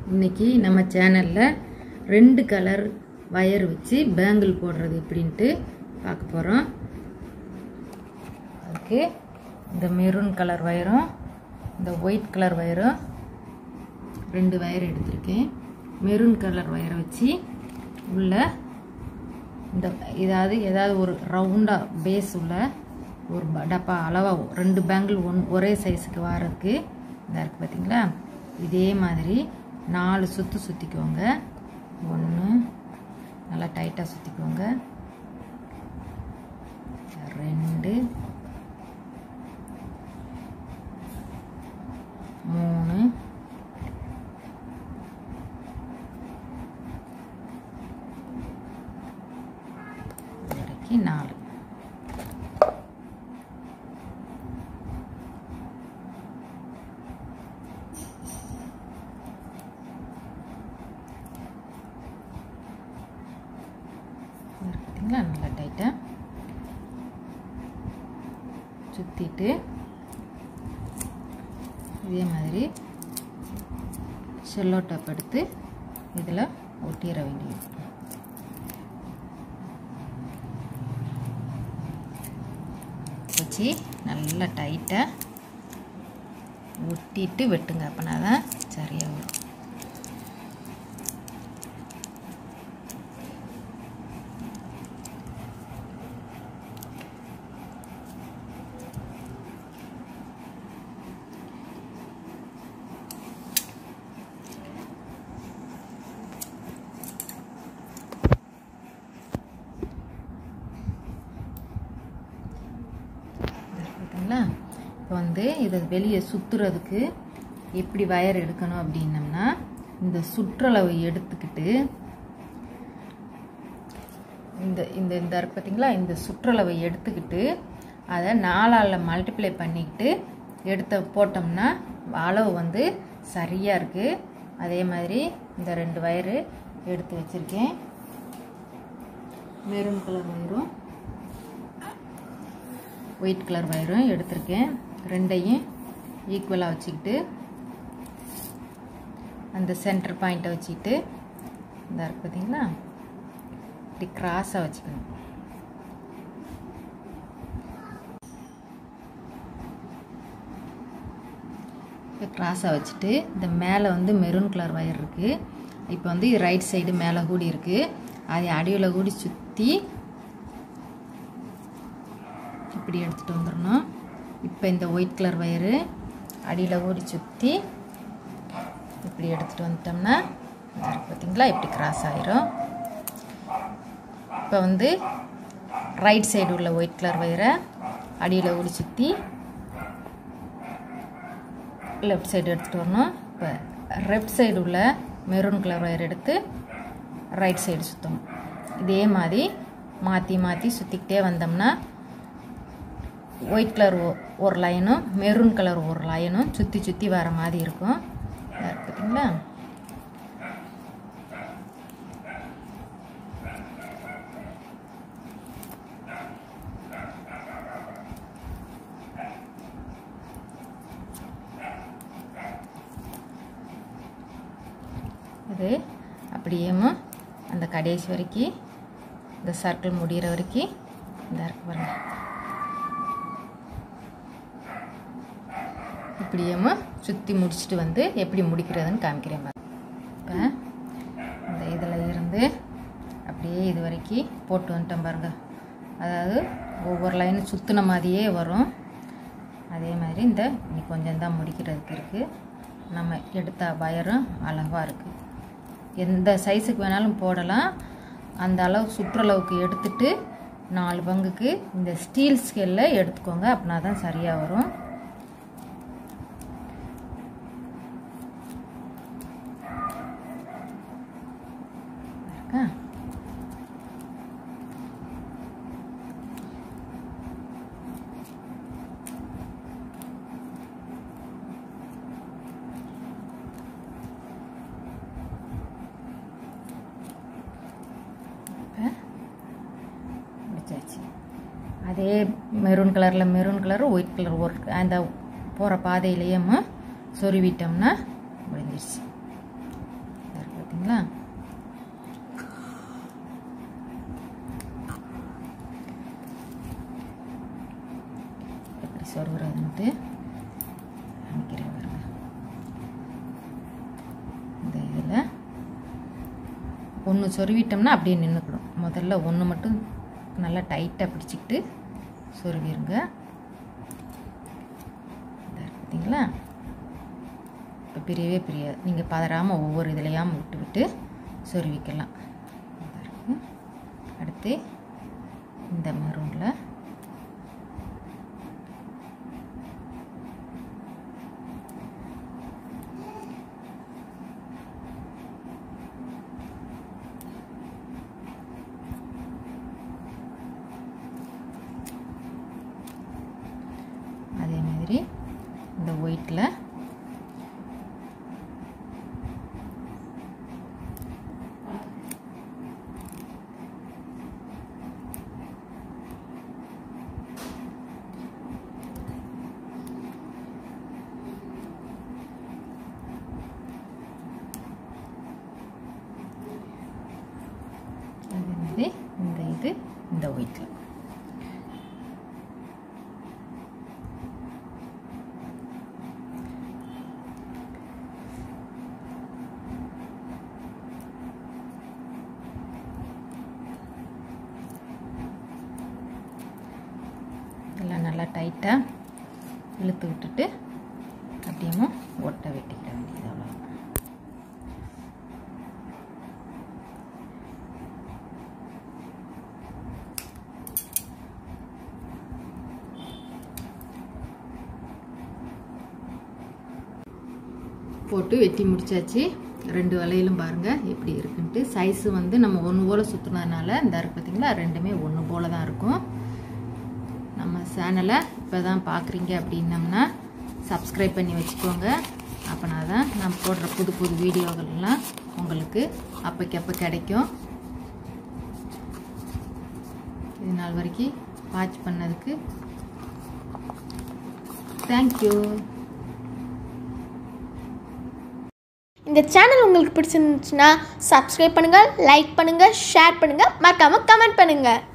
இன்னைக்கு நம்ம சேனலில் ரெண்டு கலர் வயர் வச்சு பேங்கிள் போடுறது எப்படின்ட்டு பார்க்க போகிறோம் அதுக்கு இந்த மெரூன் கலர் வயரும் இந்த ஒயிட் கலர் வயரும் ரெண்டு வயர் எடுத்திருக்கேன் மெரூன் கலர் வயரை வச்சு உள்ள இந்த ஏதாவது ஏதாவது ஒரு ரவுண்டாக பேஸ் உள்ள ஒரு ப- டப்பா அளவாக ரெண்டு பேங்கிள் ஒன் ஒரே சைஸுக்கு வரதுக்கு இந்த இருக்குது பார்த்தீங்களா இதே மாதிரி நாலு சுற்று சுற்றிக்கோங்க ஒன்று நல்லா டைட்டாக சுற்றிக்கோங்க ரெண்டு மூணு இது வரைக்கும் நாலு இது பார்த்தீங்களா நல்லா டைட்டாக சுற்றிட்டு இதே மாதிரி செல்லோ டப் எடுத்து இதில் ஒட்டிட வேண்டியது வச்சு நல்லா டைட்டாக ஒட்டிட்டு வெட்டுங்க அப்படின்னா தான் சரியாக வரும் பார்த்தீங்களா இப்போ வந்து இதை வெளியே சுற்றுறதுக்கு எப்படி வயர் எடுக்கணும் அப்படின்னம்னா இந்த சுற்றளவை எடுத்துக்கிட்டு இந்த இந்த இந்த இருக்கு பார்த்தீங்களா இந்த சுற்றளவை எடுத்துக்கிட்டு அதை நாலால் மல்டிப்ளை பண்ணிக்கிட்டு எடுத்த போட்டோம்னா அளவு வந்து சரியாக இருக்குது அதே மாதிரி இந்த ரெண்டு வயரு எடுத்து வச்சுருக்கேன் மெரூன் கலர் வயரும் ஒயிட் கலர் வயரும் எடுத்திருக்கேன் ரெண்டையும் ஈக்குவலாக வச்சுக்கிட்டு அந்த சென்டர் பாயிண்ட்டை வச்சுக்கிட்டு இந்த இருக்கு பார்த்தீங்களா இப்படி கிராஸாக வச்சுக்கணும் இப்போ கிராஸாக வச்சுட்டு இந்த மேலே வந்து மெரூன் கலர் வயர் இருக்குது இப்போ வந்து ரைட் சைடு மேலே கூடி இருக்குது அதை அடியில் கூடி சுற்றி இப்படி எடுத்துகிட்டு வந்துடணும் இப்போ இந்த ஒயிட் கலர் வயரு அடியில் ஊடி சுற்றி இப்படி எடுத்துகிட்டு வந்துட்டோம்னா இந்த இருக்கு பார்த்தீங்களா இப்படி கிராஸ் ஆயிரும் இப்போ வந்து ரைட் சைடு உள்ள ஒயிட் கலர் வயரை அடியில் ஊடி சுற்றி லெஃப்ட் சைடு எடுத்துகிட்டு வரணும் இப்போ லெஃப்ட் சைடு உள்ள மெரூன் கலர் வயர் எடுத்து ரைட் சைடு சுற்றணும் இதே மாதிரி மாற்றி மாற்றி சுற்றிக்கிட்டே வந்தோம்னா ஒயிட் கலர் ஒரு லைனும் மெரூன் கலர் ஒரு லைனும் சுற்றி சுற்றி வர மாதிரி இருக்கும் இதா இருக்கு பார்த்தீங்களா இது அப்படியேவும் அந்த கடைசி வரைக்கும் இந்த சர்க்கிள் முடிகிற வரைக்கும் இந்த இருக்கு பாருங்க இப்படியேவும் சுற்றி முடிச்சுட்டு வந்து எப்படி முடிக்கிறதுன்னு காமிக்கிறேன் பாருங்க இப்போ இந்த இதில் இருந்து அப்படியே இது வரைக்கும் போட்டு வந்துட்டோம் பாருங்க அதாவது ஒவ்வொரு லைனும் சுற்றின மாதிரியே வரும் அதே மாதிரி இந்த இன்னி கொஞ்சம் தான் முடிக்கிறதுக்கு இருக்குது நம்ம எடுத்த வயரும் அளவாக இருக்குது எந்த சைஸுக்கு வேணாலும் போடலாம் அந்த அளவு சுற்றளவுக்கு எடுத்துட்டு நாலு பங்குக்கு இந்த ஸ்டீல் ஸ்கேலில் எடுத்துக்கோங்க அப்படின்னா தான் சரியாக வரும் இருக்கா இப்போ முடிச்சாச்சு அதே மெரூன் கலரில் மெரூன் கலர் ஒயிட் கலர் ஒரு அந்த போகிற பாதையிலேயும் சொருவிட்டோம்னா முடிஞ்சிருச்சு பார்த்தீங்களா எப்படி சொருகிறதுன்ட்டு காமிக்கிறேன் பாருங்க இந்த இதில் ஒன்று சொருவிட்டோம்னா அப்படியே நின்றுக்கிடும் முதல்ல ஒன்று மட்டும் நல்லா டைட்டாக பிடிச்சிக்கிட்டு சொருவிருங்க இதா இருக்கு பார்த்தீங்களா இப்போ பிரியவே பிரியாது நீங்கள் பதறாமல் ஒவ்வொரு இதுலையாமல் விட்டு விட்டு சொருவிக்கலாம் இதா இருக்கு அடுத்து இந்த மெரூனில் அதே மாதிரி இந்த ஒயிட்டில் அதே மாதிரி இந்த இது இந்த ஒயிட்டில் எல்லாம் நல்லா டைட்டாக இழுத்து விட்டுட்டு அப்படியே ஒட்டை வெட்டிக்கிட வேண்டியது அவ்வளோதான் போட்டு வெட்டி முடிச்சாச்சு ரெண்டு வலையிலும் பாருங்கள் எப்படி இருக்குன்ட்டு சைஸு வந்து நம்ம ஒன்று போல் சுற்றுனதுனால இந்த இருக்கு பார்த்தீங்களா ரெண்டுமே ஒன்று போல தான் இருக்கும் நம்ம சேனலை இப்போ தான் பார்க்குறீங்க அப்படின்னம்னா சப்ஸ்கிரைப் பண்ணி வச்சுக்கோங்க அப்போனா தான் நான் போடுற புது புது வீடியோகள்லாம் உங்களுக்கு அப்போக்கப்போ கிடைக்கும் இது நாள் வரைக்கும் வாட்ச் பண்ணதுக்கு தேங்க்யூ இந்த சேனல் உங்களுக்கு பிடிச்சிருந்துச்சுன்னா சப்ஸ்கிரைப் பண்ணுங்கள் லைக் பண்ணுங்கள் ஷேர் பண்ணுங்கள் மறக்காமல் கமெண்ட் பண்ணுங்கள்